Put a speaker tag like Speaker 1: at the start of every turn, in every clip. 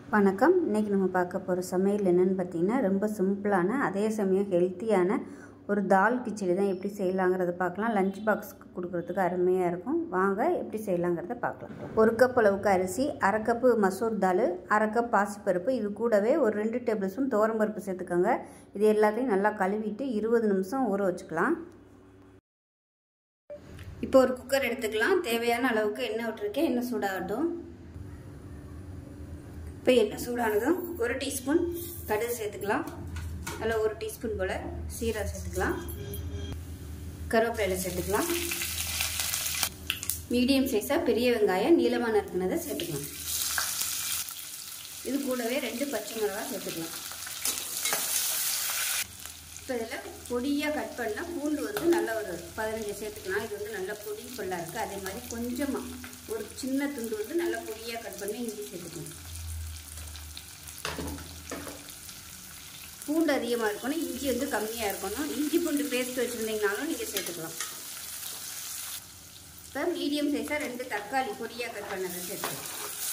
Speaker 1: வணக்கம் இன்றைக்கி நம்ம பார்க்க போகிற சமையல் என்னென்னு பார்த்தீங்கன்னா ரொம்ப சிம்பிளான அதே சமயம் ஹெல்த்தியான ஒரு தால் கிச்சடி தான் எப்படி செய்யலாங்கிறத பார்க்கலாம் லஞ்ச் பாக்ஸ்க்கு கொடுக்குறதுக்கு அருமையாக இருக்கும் வாங்க எப்படி செய்யலாங்கிறத பார்க்கலாம் ஒரு கப் அளவுக்கு அரிசி அரை கப்பு மசூர் தால் அரை கப் பாசிப்பருப்பு இது கூடவே ஒரு ரெண்டு டேபிள் ஸ்பூன் பருப்பு சேர்த்துக்கோங்க இது எல்லாத்தையும் நல்லா கழுவிட்டு இருபது நிமிஷம் ஊற வச்சுக்கலாம் இப்போ ஒரு குக்கர் எடுத்துக்கலாம் தேவையான அளவுக்கு எண்ணெய் விட்டுருக்கேன் எண்ணெய் சூடாகட்டும் இப்போ எண்ணெய் சூடானதும் ஒரு டீஸ்பூன் கடுகு சேர்த்துக்கலாம் அதில் ஒரு டீஸ்பூன் போல் சீரகம் சேர்த்துக்கலாம் கருவேப்பிலையில் சேர்த்துக்கலாம் மீடியம் சைஸாக பெரிய வெங்காயம் நீளமாக நறுக்குனதை சேர்த்துக்கலாம் இது கூடவே ரெண்டு பச்சை மிளகா சேர்த்துக்கலாம் இப்போ இதில் பொடியாக கட் பண்ணால் பூண்டு வந்து நல்ல ஒரு பதினஞ்சு சேர்த்துக்கலாம் இது வந்து நல்ல பொடி பொல்லாக இருக்குது அதே மாதிரி கொஞ்சமாக ஒரு சின்ன துண்டு வந்து நல்லா பொடியாக கட் பண்ணி இஞ்சி சேர்த்துக்கலாம் பூண்டு அதிகமாக இருக்கணும் இஞ்சி வந்து கம்மியாக இருக்கணும் இஞ்சி பூண்டு பேஸ்ட் வச்சுருந்தீங்கனாலும் நீங்கள் சேர்த்துக்கலாம் இப்போ மீடியம் சைஸாக ரெண்டு தக்காளி பொடியாக கட் பண்ணதை சேர்த்துக்கலாம்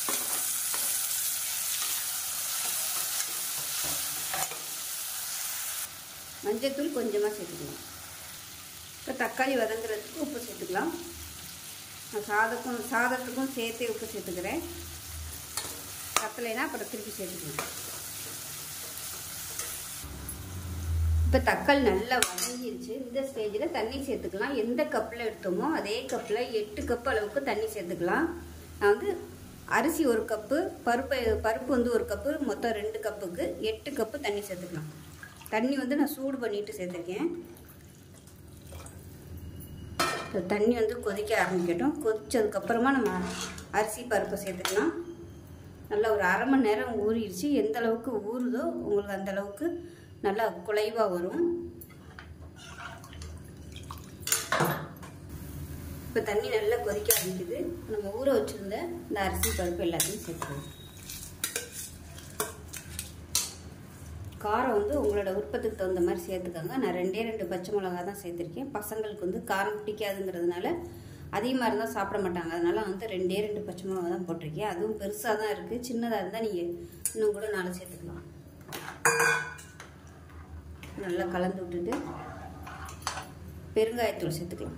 Speaker 1: மஞ்சத்தூள் கொஞ்சமாக சேர்த்துக்கலாம் இப்போ தக்காளி வதங்குறதுக்கு உப்பு சேர்த்துக்கலாம் நான் சாதக்கும் சாதத்துக்கும் சேர்த்து உப்பு சேர்த்துக்கிறேன் பத்தலைன்னா அப்புறம் திருப்பி சேர்த்துக்கலாம் இப்போ தக்காளி நல்லா வதங்கிருச்சு இந்த ஸ்டேஜில் தண்ணி சேர்த்துக்கலாம் எந்த கப்பில் எடுத்தோமோ அதே கப்பில் எட்டு கப் அளவுக்கு தண்ணி சேர்த்துக்கலாம் நான் வந்து அரிசி ஒரு கப்பு பருப்பு பருப்பு வந்து ஒரு கப்பு மொத்தம் ரெண்டு கப்புக்கு எட்டு கப்பு தண்ணி சேர்த்துக்கலாம் தண்ணி வந்து நான் சூடு பண்ணிட்டு சேர்த்துருக்கேன் தண்ணி வந்து கொதிக்க ஆரம்பிக்கட்டும் கொதிச்சதுக்கப்புறமா நம்ம அரிசி பருப்பை சேர்த்துக்கலாம் நல்லா ஒரு அரை மணி நேரம் ஊறிடுச்சு எந்த அளவுக்கு ஊறுதோ உங்களுக்கு அந்த அளவுக்கு நல்லா குலைவாக வரும் இப்போ தண்ணி நல்லா கொதிக்க ஆரம்பிக்குது நம்ம ஊற வச்சுருந்த இந்த அரிசி பருப்பு எல்லாத்தையும் சேர்த்துக்கலாம் காரம் வந்து உங்களோட விருப்பத்துக்கு தகுந்த மாதிரி சேர்த்துக்கோங்க நான் ரெண்டே ரெண்டு பச்சை மிளகா தான் சேர்த்துருக்கேன் பசங்களுக்கு வந்து காரம் பிடிக்காதுங்கிறதுனால அதிகமாக இருந்தால் சாப்பிட மாட்டாங்க அதனால் வந்து ரெண்டே ரெண்டு பச்சை மிளகா தான் போட்டிருக்கேன் அதுவும் பெருசாக தான் இருக்குது சின்னதாக இருந்தால் நீங்கள் இன்னும் கூட நாலு சேர்த்துக்கலாம் நல்லா கலந்து விட்டுட்டு பெருங்காயத்தூள் சேர்த்துக்கலாம்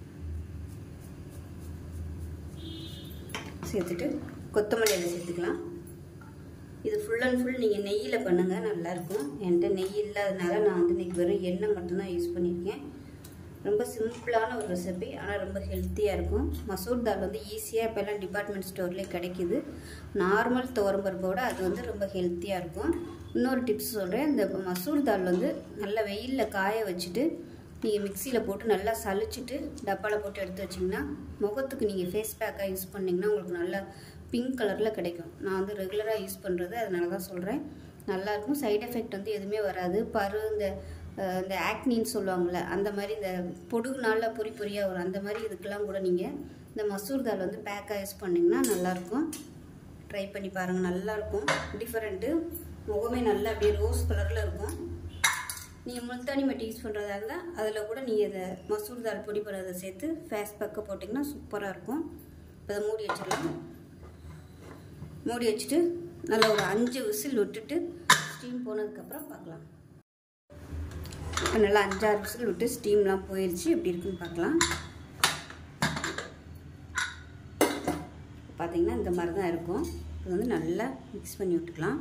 Speaker 1: சேர்த்துட்டு கொத்தமல்லி இலை சேர்த்துக்கலாம் இது ஃபுல் அண்ட் ஃபுல் நீங்கள் நெய்யில் பண்ணுங்கள் நல்லாயிருக்கும் என்கிட்ட நெய் இல்லாதனால நான் வந்து இன்றைக்கி வெறும் எண்ணெய் மட்டும்தான் யூஸ் பண்ணியிருக்கேன் ரொம்ப சிம்பிளான ஒரு ரெசிபி ஆனால் ரொம்ப ஹெல்த்தியாக இருக்கும் மசூர் தால் வந்து ஈஸியாக இப்போல்லாம் டிபார்ட்மெண்ட் ஸ்டோர்லேயே கிடைக்கிது நார்மல் துவரம்பருப்போட அது வந்து ரொம்ப ஹெல்த்தியாக இருக்கும் இன்னொரு டிப்ஸ் சொல்கிறேன் இந்த மசூர் தால் வந்து நல்லா வெயிலில் காய வச்சுட்டு நீங்கள் மிக்சியில் போட்டு நல்லா சளிச்சிட்டு டப்பாவில் போட்டு எடுத்து வச்சிங்கன்னா முகத்துக்கு நீங்கள் ஃபேஸ் பேக்காக யூஸ் பண்ணிங்கன்னா உங்களுக்கு நல்லா பிங்க் கலரில் கிடைக்கும் நான் வந்து ரெகுலராக யூஸ் பண்ணுறது அதனால தான் சொல்கிறேன் நல்லாயிருக்கும் சைட் எஃபெக்ட் வந்து எதுவுமே வராது பரு இந்த இந்த ஆக்னின்னு சொல்லுவாங்கள்ல அந்த மாதிரி இந்த பொடுகு நாளில் பொறி பொறியாக வரும் அந்த மாதிரி இதுக்கெல்லாம் கூட நீங்கள் இந்த மசூர் தால் வந்து பேக்காக யூஸ் பண்ணிங்கன்னா நல்லாயிருக்கும் ட்ரை பண்ணி பாருங்கள் நல்லாயிருக்கும் டிஃப்ரெண்ட்டு முகமே நல்லா அப்படியே ரோஸ் கலரில் இருக்கும் நீங்கள் முல்தானி மட்டி யூஸ் பண்ணுறதா இருந்தால் அதில் கூட நீங்கள் இதை மசூர் தால் பொடி பண்ணதை சேர்த்து ஃபேஸ் பேக்கை போட்டிங்கன்னா சூப்பராக இருக்கும் இப்போ அதை மூடி வச்சிடலாம் மூடி வச்சுட்டு நல்லா ஒரு அஞ்சு விசில் விட்டுட்டு ஸ்டீம் போனதுக்கப்புறம் பார்க்கலாம் இப்போ நல்லா அஞ்சாறு விசில் விட்டு ஸ்டீம்லாம் போயிடுச்சு எப்படி இருக்குன்னு பார்க்கலாம் பார்த்தீங்கன்னா இந்த மாதிரி தான் இருக்கும் இது வந்து நல்லா மிக்ஸ் பண்ணி விட்டுக்கலாம்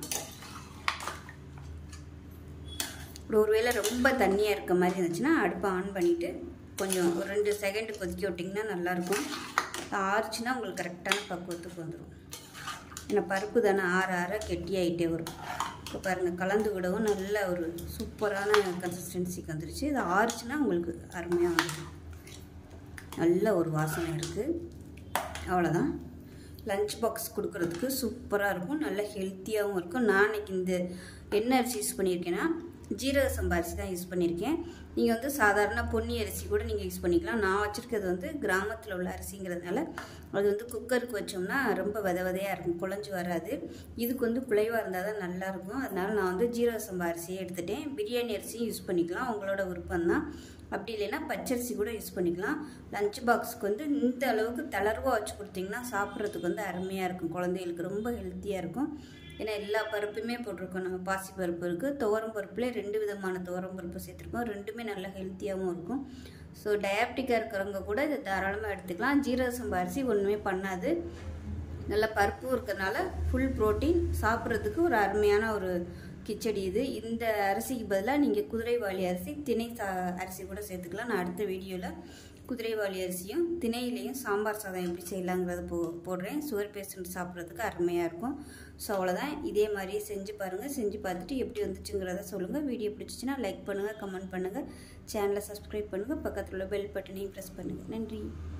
Speaker 1: இப்படி ஒருவேளை ரொம்ப தண்ணியாக இருக்க மாதிரி இருந்துச்சுன்னா அடுப்பை ஆன் பண்ணிவிட்டு கொஞ்சம் ஒரு ரெண்டு செகண்ட் கொதிக்க விட்டிங்கன்னா நல்லாயிருக்கும் ஆறுச்சுன்னா உங்களுக்கு கரெக்டான பக்குவத்துக்கு வந்துடும் ஏன்னா பருப்பு தானே ஆற ஆற கெட்டியாகிட்டே வரும் இப்போ பாருங்கள் கலந்து விடவும் நல்ல ஒரு சூப்பரான கன்சிஸ்டன்சிக்கு வந்துருச்சு இது ஆறுச்சுன்னா உங்களுக்கு அருமையாக வந்துடும் நல்ல ஒரு வாசனை இருக்குது அவ்வளோதான் லஞ்ச் பாக்ஸ் கொடுக்குறதுக்கு சூப்பராக இருக்கும் நல்ல ஹெல்த்தியாகவும் இருக்கும் நான் இன்றைக்கி இந்த என்ன அரிசி யூஸ் பண்ணியிருக்கேன்னா ஜீரக சம்பா அரிசி தான் யூஸ் பண்ணியிருக்கேன் நீங்கள் வந்து சாதாரண பொன்னி அரிசி கூட நீங்கள் யூஸ் பண்ணிக்கலாம் நான் வச்சுருக்கிறது வந்து கிராமத்தில் உள்ள அரிசிங்கிறதுனால அது வந்து குக்கருக்கு வச்சோம்னா ரொம்ப வித விதையாக இருக்கும் குழஞ்சி வராது இதுக்கு வந்து குலைவாக இருந்தால் தான் நல்லாயிருக்கும் அதனால் நான் வந்து ஜீரக சம்பா அரிசியை எடுத்துட்டேன் பிரியாணி அரிசியும் யூஸ் பண்ணிக்கலாம் உங்களோட விருப்பம் தான் அப்படி இல்லைன்னா பச்சரிசி கூட யூஸ் பண்ணிக்கலாம் லஞ்ச் பாக்ஸுக்கு வந்து இந்த அளவுக்கு தளர்வாக வச்சு கொடுத்தீங்கன்னா சாப்பிட்றதுக்கு வந்து அருமையாக இருக்கும் குழந்தைகளுக்கு ரொம்ப ஹெல்த்தியாக இருக்கும் ஏன்னா எல்லா பருப்புமே போட்டிருக்கோம் நம்ம பாசி பருப்பு இருக்குது துவரம் பருப்புலேயே ரெண்டு விதமான துவரம் பருப்பு சேர்த்துருக்கோம் ரெண்டுமே நல்லா ஹெல்த்தியாகவும் இருக்கும் ஸோ டயபெட்டிக்காக இருக்கிறவங்க கூட இதை தாராளமாக எடுத்துக்கலாம் ஜீரக சம்பா அரிசி ஒன்றுமே பண்ணாது நல்ல பருப்பும் இருக்கிறதுனால ஃபுல் ப்ரோட்டீன் சாப்பிட்றதுக்கு ஒரு அருமையான ஒரு கிச்சடி இது இந்த அரிசிக்கு பதிலாக நீங்கள் குதிரைவாளி அரிசி திணை சா அரிசி கூட சேர்த்துக்கலாம் நான் அடுத்த வீடியோவில் குதிரைவாளி அரிசியும் திணையிலையும் சாம்பார் சாதம் எப்படி செய்யலாங்கிறத போ போடுறேன் சுகர் பேஷண்ட் சாப்பிட்றதுக்கு அருமையாக இருக்கும் ஸோ அவ்வளோதான் இதே மாதிரியே செஞ்சு பாருங்கள் செஞ்சு பார்த்துட்டு எப்படி வந்துச்சுங்கிறத சொல்லுங்கள் வீடியோ பிடிச்சிச்சின்னா லைக் பண்ணுங்கள் கமெண்ட் பண்ணுங்கள் சேனலை சப்ஸ்கிரைப் பண்ணுங்கள் பக்கத்தில் உள்ள பெல் பட்டனையும் ப்ரெஸ் பண்ணுங்கள் நன்றி